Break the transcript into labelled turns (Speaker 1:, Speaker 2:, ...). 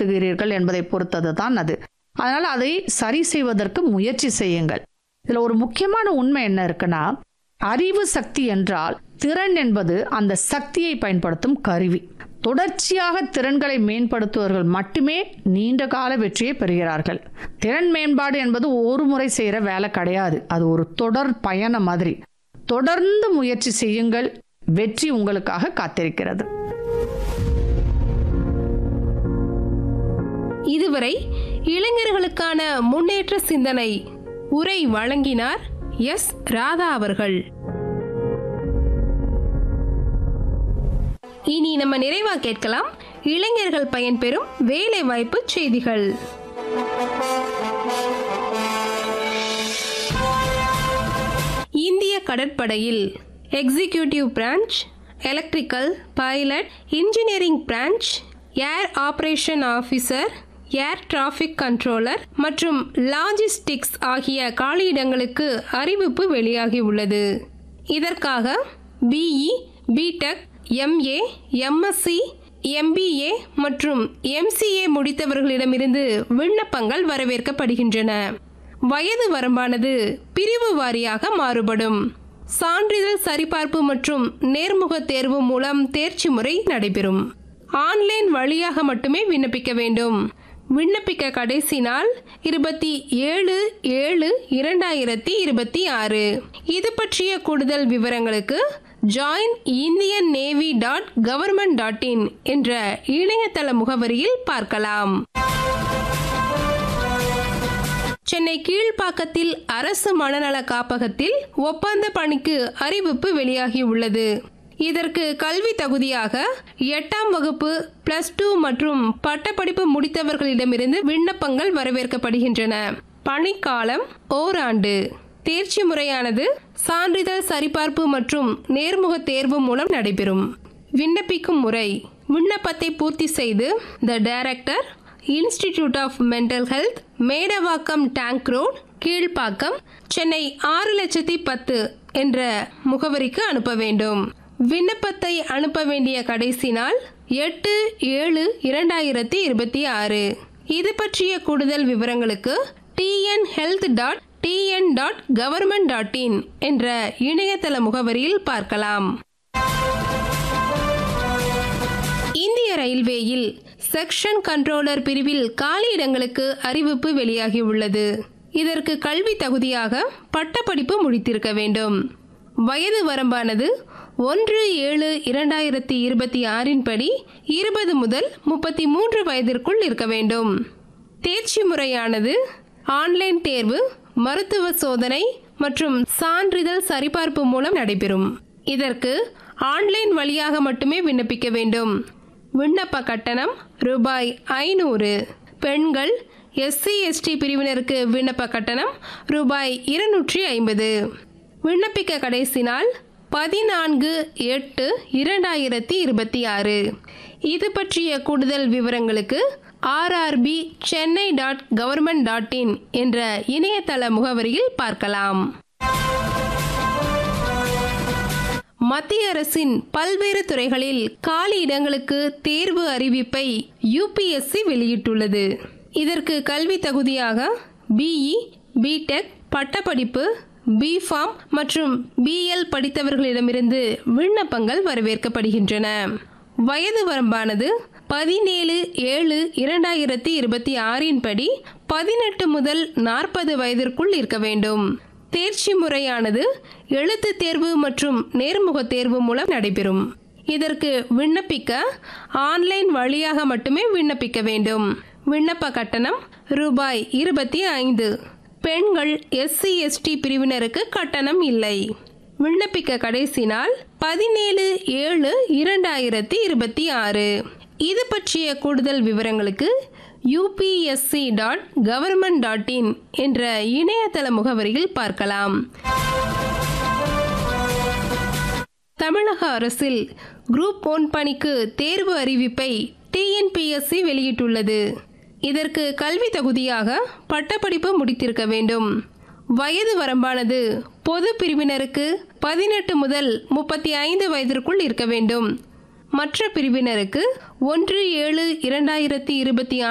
Speaker 1: பயன்படுத்துகிறீர்கள் என்பதை பொறுத்தது தான் அது அதனால அதை சரி செய்வதற்கு முயற்சி செய்யுங்கள் இதுல ஒரு முக்கியமான உண்மை என்ன இருக்குன்னா அறிவு சக்தி என்றால் திறன் என்பது அந்த சக்தியை பயன்படுத்தும் கருவி தொடர்ச்சியாக திறன்களை மேம்படுத்துவர்கள் மட்டுமே நீண்ட கால வெற்றியை பெறுகிறார்கள் திறன் மேம்பாடு என்பது ஒரு முறை செய்கிற வேலை கிடையாது அது ஒரு தொடர் பயணம் மாதிரி தொடர்ந்து முயற்சி செய்யுங்கள் வெற்றி உங்களுக்காக காத்திருக்கிறது
Speaker 2: இதுவரை இளைஞர்களுக்கான முன்னேற்ற சிந்தனை உரை வழங்கினார் எஸ் ராதா அவர்கள் இனி நம்ம நிறைவா கேட்கலாம் இளைஞர்கள் பயன்பெறும் வேலை வாய்ப்பு செய்திகள் இந்திய கடற்படையில் executive branch electrical pilot engineering branch air operation officer air traffic controller மற்றும் லாஜிஸ்டிக்ஸ் ஆகிய காலியிடங்களுக்கு அறிவிப்பு வெளியாகி உள்ளது இதற்காக BE BTech MA MSc MBA மற்றும் எம்சிஏ முடித்தவர்களிடமிருந்து விண்ணப்பங்கள் வரவேற்கப்படுகின்றன வயது வரம்பானது பிரிவு வாரியாக மாறுபடும் சான்றிதழ் சரிபார்ப்பு மற்றும் நேர்முக தேர்வு மூலம் தேர்ச்சி முறை நடைபெறும் ஆன்லைன் வழியாக மட்டுமே விண்ணப்பிக்க வேண்டும் விண்ணப்பிக்க கடைசி நாள் இருபத்தி ஏழு ஏழு இரண்டாயிரத்தி இருபத்தி ஆறு இது பற்றிய கூடுதல் விவரங்களுக்கு join Indian navy dot government dot in என்ற இணையதள முகவரியில் பார்க்கலாம் சென்னை கீழ்ப்பாக்கத்தில் அரசு மனநல காப்பகத்தில் ஒப்பந்த பணிக்கு அறிவிப்பு வெளியாகியுள்ளது இதற்கு கல்வி தகுதியாக எட்டாம் வகுப்பு பிளஸ் டூ மற்றும் பட்டப்படிப்பு முடித்தவர்களிடமிருந்து விண்ணப்பங்கள் வரவேற்கப்படுகின்றன பணிக்காலம் ஓராண்டு தேர்ச்சி முறையானது சான்றிதழ் சரிபார்ப்பு மற்றும் நேர்முக தேர்வு மூலம் நடைபெறும் விண்ணப்பிக்கும் முறை விண்ணப்பத்தை பூர்த்தி செய்து the director institute of mental health Medavakkam tank road Kilpauk Chennai ஆறு லட்சத்தி பத்து என்ற முகவரிக்கு அனுப்ப வேண்டும் விண்ணப்பத்தை அனுப்ப வேண்டிய கடைசி நாள் எட்டு ஏழு இரண்டாயிரத்தி இருபத்தி ஆறு இது பற்றிய கூடுதல் விவரங்களுக்கு TN health dot TN dot government dot in என்ற இணையதள முகவரியில் பார்க்கலாம் இந்திய ரயில்வேயில் செக்ஷன் கண்ட்ரோலர் பிரிவில் காலியிடங்களுக்கு அறிவிப்பு வெளியாகியுள்ளது இதற்கு கல்வி தகுதியாக பட்டப்படிப்பு முடித்திருக்க வேண்டும் வயது வரம்பானது ஒன்று ஏழு இரண்டாயிரத்தி இருபத்தி ஆறின் படி இருபது முதல் முப்பத்தி மூன்று வயதிற்குள் இருக்க வேண்டும் தேர்ச்சி முறையானது ஆன்லைன் தேர்வு மருத்துவ சோதனை மற்றும் சான்றிதழ் சரிபார்ப்பு மூலம் நடைபெறும் இதற்கு ஆன்லைன் வழியாக மட்டுமே விண்ணப்பிக்க வேண்டும் விண்ணப்ப கட்டணம் ரூபாய் ஐநூறு பெண்கள் எஸ்சி எஸ்டி பிரிவினருக்கு விண்ணப்ப கட்டணம் ரூபாய் இருநூற்றி ஐம்பது விண்ணப்பிக்க கடைசி நாள் பதினான்கு எட்டு இரண்டாயிரத்தி இருபத்தி ஆறு இது பற்றிய கூடுதல் விவரங்களுக்கு RRB Chennai dot government dot in என்ற இணையதள முகவரியில் பார்க்கலாம் மத்திய அரசின் பல்வேறு துறைகளில் காலி இடங்களுக்கு தேர்வு அறிவிப்பை யூபிஎஸ்சி வெளியிட்டுள்ளது இதற்கு கல்வி தகுதியாக பிஇ பிடெக் பட்டப்படிப்பு பிஃபார்ம் மற்றும் பிஎல் படித்தவர்களிடமிருந்து விண்ணப்பங்கள் வரவேற்கப்படுகின்றன வயது வரம்பானது பதினேழு ஏழு இரண்டாயிரத்தி இருபத்தி ஆறின் படி பதினெட்டு முதல் நாற்பது வயதிற்குள் இருக்க வேண்டும் தேர்ச்சி முறையானது எழுத்து தேர்வு மற்றும் நேர்முக தேர்வு மூலம் நடைபெறும் இதற்கு விண்ணப்பிக்க ஆன்லைன் வழியாக மட்டுமே விண்ணப்பிக்க வேண்டும் விண்ணப்ப கட்டணம் ரூபாய் இருபத்தி ஐந்து பெண்கள் எஸ்சி எஸ்டி பிரிவினருக்கு கட்டணம் இல்லை விண்ணப்பிக்க கடைசி நாள் பதினேழு ஏழு இரண்டாயிரத்தி இருபத்தி ஆறு இது பற்றிய கூடுதல் விவரங்களுக்கு UPSC dot government dot in என்ற இணையதள முகவரியில் பார்க்கலாம் தமிழக அரசில் குரூப் ஒன் பணிக்கு தேர்வு அறிவிப்பை டிஎன்பிஎஸ்சி வெளியிட்டுள்ளது இதற்கு கல்வி தகுதியாக பட்டப்படிப்பு முடித்திருக்க வேண்டும் வயது வரம்பானது பொது பிரிவினருக்கு பதினெட்டு முதல் முப்பத்தி ஐந்து வயதிற்குள் இருக்க வேண்டும் மற்ற பிரிவினருக்கு ஒன்று ஏழு இரண்டாயிரத்தி இருபத்தி